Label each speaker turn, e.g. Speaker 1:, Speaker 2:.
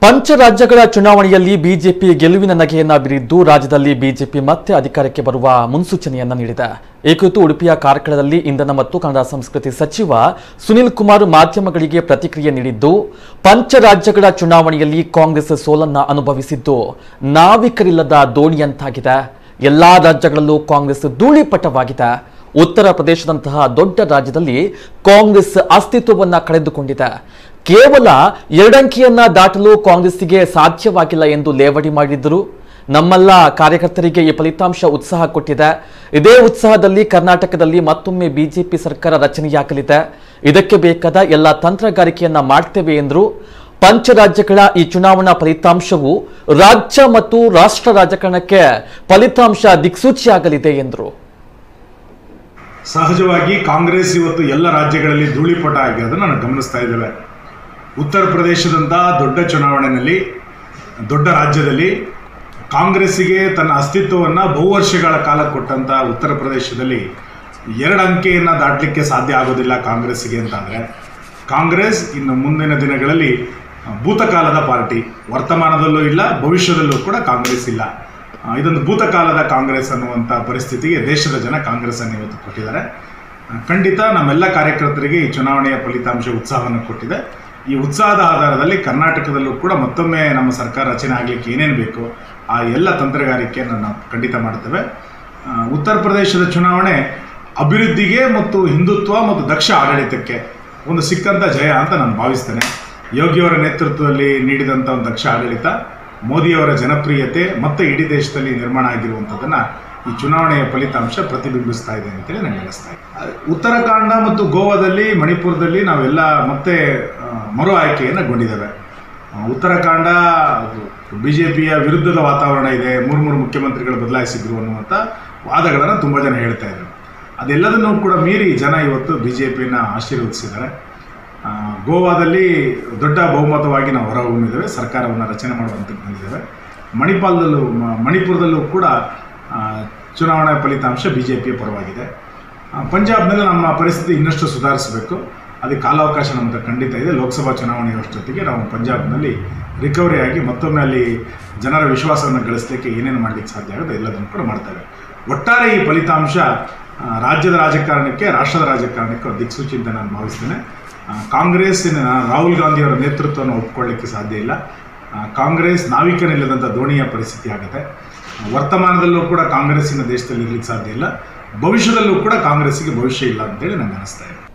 Speaker 1: ಪಂಚರಾಜ್ಯಗಳ ಚುನಾವಣೆಯಲ್ಲಿ ಬಿಜೆಪಿ ಗೆಲುವಿನ ನಗೆಯನ್ನ ಬೀರಿದ್ದು ರಾಜ್ಯದಲ್ಲಿ ಬಿಜೆಪಿ ಮತ್ತೆ ಅಧಿಕಾರಕ್ಕೆ ಬರುವ ಮುನ್ಸೂಚನೆಯನ್ನ ನೀಡಿದೆ ಈ ಕುರಿತು ಉಡುಪಿಯ ಕಾರ್ಕಳದಲ್ಲಿ ಇಂಧನ ಮತ್ತು ಕನ್ನಡ ಸಂಸ್ಕೃತಿ ಸಚಿವ ಸುನಿಲ್ ಕುಮಾರ್ ಮಾಧ್ಯಮಗಳಿಗೆ ಪ್ರತಿಕ್ರಿಯೆ ನೀಡಿದ್ದು ಪಂಚರಾಜ್ಯಗಳ ಚುನಾವಣೆಯಲ್ಲಿ ಕಾಂಗ್ರೆಸ್ ಸೋಲನ್ನ ಅನುಭವಿಸಿದ್ದು ನಾವಿಕರಿಲ್ಲದ ದೋಣಿಯಂತಾಗಿದೆ ಎಲ್ಲಾ ರಾಜ್ಯಗಳಲ್ಲೂ ಕಾಂಗ್ರೆಸ್ ಧೂಳಿಪಟವಾಗಿದೆ ಉತ್ತರ ಪ್ರದೇಶದಂತಹ ದೊಡ್ಡ ರಾಜ್ಯದಲ್ಲಿ ಕಾಂಗ್ರೆಸ್ ಅಸ್ತಿತ್ವವನ್ನ ಕಳೆದುಕೊಂಡಿದೆ ಕೇವಲ ಎರಡಂಕಿಯನ್ನ ದಾಟಲು ಕಾಂಗ್ರೆಸ್ಸಿಗೆ ಸಾಧ್ಯವಾಗಿಲ್ಲ ಎಂದು ಲೇವಡಿ ಮಾಡಿದ್ದರು ನಮ್ಮೆಲ್ಲ ಕಾರ್ಯಕರ್ತರಿಗೆ ಈ ಫಲಿತಾಂಶ ಉತ್ಸಾಹ ಕೊಟ್ಟಿದೆ ಇದೇ ಉತ್ಸಾಹದಲ್ಲಿ ಕರ್ನಾಟಕದಲ್ಲಿ ಮತ್ತೊಮ್ಮೆ ಬಿಜೆಪಿ ಸರ್ಕಾರ ರಚನೆಯಾಗಲಿದೆ ಇದಕ್ಕೆ ಬೇಕಾದ ಎಲ್ಲ ತಂತ್ರಗಾರಿಕೆಯನ್ನ ಮಾಡ್ತೇವೆ ಎಂದರು ಪಂಚರಾಜ್ಯಗಳ ಈ ಚುನಾವಣಾ ಫಲಿತಾಂಶವು ರಾಜ್ಯ ಮತ್ತು ರಾಷ್ಟ್ರ ರಾಜಕಾರಣಕ್ಕೆ ಫಲಿತಾಂಶ ದಿಕ್ಸೂಚಿಯಾಗಲಿದೆ ಎಂದರು
Speaker 2: ಸಹಜವಾಗಿ ಕಾಂಗ್ರೆಸ್ ಇವತ್ತು ಎಲ್ಲ ರಾಜ್ಯಗಳಲ್ಲಿ ಧೂಳಿಪಟ ಆಗಿರೋದನ್ನು ನಾವು ಗಮನಿಸ್ತಾ ಇದ್ದೇವೆ ಉತ್ತರ ಪ್ರದೇಶದಂಥ ದೊಡ್ಡ ಚುನಾವಣೆಯಲ್ಲಿ ದೊಡ್ಡ ರಾಜ್ಯದಲ್ಲಿ ಕಾಂಗ್ರೆಸ್ಸಿಗೆ ತನ್ನ ಅಸ್ತಿತ್ವವನ್ನು ಬಹುವರ್ಷಗಳ ಕಾಲ ಕೊಟ್ಟಂಥ ಉತ್ತರ ಪ್ರದೇಶದಲ್ಲಿ ಎರಡು ಅಂಕೆಯನ್ನು ದಾಟಲಿಕ್ಕೆ ಸಾಧ್ಯ ಆಗೋದಿಲ್ಲ ಕಾಂಗ್ರೆಸ್ಸಿಗೆ ಅಂತಂದರೆ ಕಾಂಗ್ರೆಸ್ ಇನ್ನು ಮುಂದಿನ ದಿನಗಳಲ್ಲಿ ಭೂತಕಾಲದ ಪಾರ್ಟಿ ವರ್ತಮಾನದಲ್ಲೂ ಇಲ್ಲ ಭವಿಷ್ಯದಲ್ಲೂ ಕೂಡ ಕಾಂಗ್ರೆಸ್ ಇಲ್ಲ ಆ, ಇದೊಂದು ಭೂತಕಾಲದ ಕಾಂಗ್ರೆಸ್ ಅನ್ನುವಂಥ ಪರಿಸ್ಥಿತಿಗೆ ದೇಶದ ಜನ ಕಾಂಗ್ರೆಸ್ಸನ್ನು ಇವತ್ತು ಕೊಟ್ಟಿದ್ದಾರೆ ಆ, ಖಂಡಿತ ನಮ್ಮೆಲ್ಲ ಕಾರ್ಯಕರ್ತರಿಗೆ ಈ ಚುನಾವಣೆಯ ಫಲಿತಾಂಶ ಉತ್ಸಾಹವನ್ನು ಕೊಟ್ಟಿದೆ ಈ ಉತ್ಸಾಹದ ಆಧಾರದಲ್ಲಿ ಕರ್ನಾಟಕದಲ್ಲೂ ಕೂಡ ಮತ್ತೊಮ್ಮೆ ನಮ್ಮ ಸರ್ಕಾರ ರಚನೆ ಆಗಲಿಕ್ಕೆ ಏನೇನು ಬೇಕು ಆ ಎಲ್ಲ ತಂತ್ರಗಾರಿಕೆಯನ್ನು ನಾವು ಖಂಡಿತ ಮಾಡ್ತೇವೆ ಆ, ಉತ್ತರ ಪ್ರದೇಶದ ಚುನಾವಣೆ ಅಭಿವೃದ್ಧಿಗೆ ಮತ್ತು ಹಿಂದುತ್ವ ಮತ್ತು ದಕ್ಷ ಆಡಳಿತಕ್ಕೆ ಒಂದು ಸಿಕ್ಕಂಥ ಜಯ ಅಂತ ನಾನು ಭಾವಿಸ್ತೇನೆ ಯೋಗಿಯವರ ನೇತೃತ್ವದಲ್ಲಿ ನೀಡಿದಂಥ ಒಂದು ದಕ್ಷ ಆಡಳಿತ ಮೋದಿಯವರ ಜನಪ್ರಿಯತೆ ಮತ್ತೆ ಇಡೀ ದೇಶದಲ್ಲಿ ನಿರ್ಮಾಣ ಆಗಿರುವಂಥದ್ದನ್ನು ಈ ಚುನಾವಣೆಯ ಫಲಿತಾಂಶ ಪ್ರತಿಬಿಂಬಿಸ್ತಾ ಇದೆ ಅಂತೇಳಿ ನನಗೆ ಅನಿಸ್ತಾ ಇದೆ ಆ, ಉತ್ತರಾಖಂಡ ಮತ್ತು ಗೋವಾದಲ್ಲಿ ಮಣಿಪುರದಲ್ಲಿ ನಾವೆಲ್ಲ ಮತ್ತೆ ಆ, ಮರು ಆಯ್ಕೆಯನ್ನು ಗೊಂಡಿದ್ದೇವೆ ಆ, ಉತ್ತರಾಖಂಡ ಬಿ ಜೆ ಪಿಯ ವಿರುದ್ಧದ ವಾತಾವರಣ ಇದೆ ಮೂರು ಮೂರು ಮುಖ್ಯಮಂತ್ರಿಗಳು ಬದಲಾಯಿಸಿದ್ರು ಅನ್ನುವಂಥ ವಾದಗಳನ್ನು ತುಂಬ ಜನ ಹೇಳ್ತಾ ಇದ್ರು ಅದೆಲ್ಲದನ್ನೂ ಕೂಡ ಮೀರಿ ಜನ ಇವತ್ತು ಬಿ ಜೆ ಪಿಯನ್ನು ಆಶೀರ್ವದಿಸಿದ್ದಾರೆ ಆ, ಗೋವಾದಲ್ಲಿ ದೊಡ್ಡ ಬಹುಮತವಾಗಿ ನಾವು ಹೊರಹೊಮ್ಮಿದ್ದೇವೆ ಸರ್ಕಾರವನ್ನು ರಚನೆ ಮಾಡುವಂತ ಬಂದಿದ್ದೇವೆ ಮಣಿಪಾಲದಲ್ಲೂ ಮ- ಮಣಿಪುರದಲ್ಲೂ ಕೂಡ ಆ, ಚುನಾವಣಾ ಫಲಿತಾಂಶ ಬಿ ಜೆ ಪಿಯ ಪರವಾಗಿದೆ ಆ, ಪಂಜಾಬ್ನಲ್ಲಿ ನಮ್ಮ ಪರಿಸ್ಥಿತಿ ಇನ್ನಷ್ಟು ಸುಧಾರಿಸಬೇಕು ಅದಕ್ಕೆ ಕಾಲಾವಕಾಶ ನಮ್ಮ ಹತ್ರ ಖಂಡಿತ ಇದೆ ಲೋಕಸಭಾ ಚುನಾವಣೆಯಷ್ಟೊತ್ತಿಗೆ ನಾವು ಪಂಜಾಬ್ನಲ್ಲಿ ರಿಕವರಿ ಆಗಿ ಮತ್ತೊಮ್ಮೆ ಅಲ್ಲಿ ಜನರ ವಿಶ್ವಾಸವನ್ನು ಗಳಿಸಲಿಕ್ಕೆ ಏನೇನು ಮಾಡಲಿಕ್ಕೆ ಸಾಧ್ಯ ಆಗುತ್ತೆ ಎಲ್ಲದನ್ನು ಕೂಡ ಮಾಡ್ತೇವೆ ಒಟ್ಟಾರೆ ಈ ಫಲಿತಾಂಶ ಆ, ರಾಜ್ಯದ ರಾಜಕಾರಣಕ್ಕೆ ರಾಷ್ಟ್ರದ ರಾಜಕಾರಣಕ್ಕೆ ಒಂದು ದಿಕ್ಸೂಚಿ ಅಂತ ನಾನು ಭಾವಿಸ್ತೇನೆ ಆ, ಕಾಂಗ್ರೆಸ್ಸಿನ ರಾಹುಲ್ ಗಾಂಧಿಯವರ ನೇತೃತ್ವವನ್ನು ಒಪ್ಕೊಳ್ಳಿಕ್ಕೆ ಸಾಧ್ಯ ಇಲ್ಲ ಆ, ಕಾಂಗ್ರೆಸ್ ನಾವಿಕನಿಲ್ಲದಂಥ ದೋಣಿಯ ಪರಿಸ್ಥಿತಿ ಆಗುತ್ತೆ ವರ್ತಮಾನದಲ್ಲೂ ಕೂಡ ಕಾಂಗ್ರೆಸ್ಸಿನ ದೇಶದಲ್ಲಿ ಇರಲಿಕ್ಕೆ ಸಾಧ್ಯ ಇಲ್ಲ ಭವಿಷ್ಯದಲ್ಲೂ ಕೂಡ ಕಾಂಗ್ರೆಸ್ಸಿಗೆ ಭವಿಷ್ಯ ಇಲ್ಲ ಅಂತೇಳಿ ನನಗೆ ಅನಿಸ್ತಾ ಇದೆ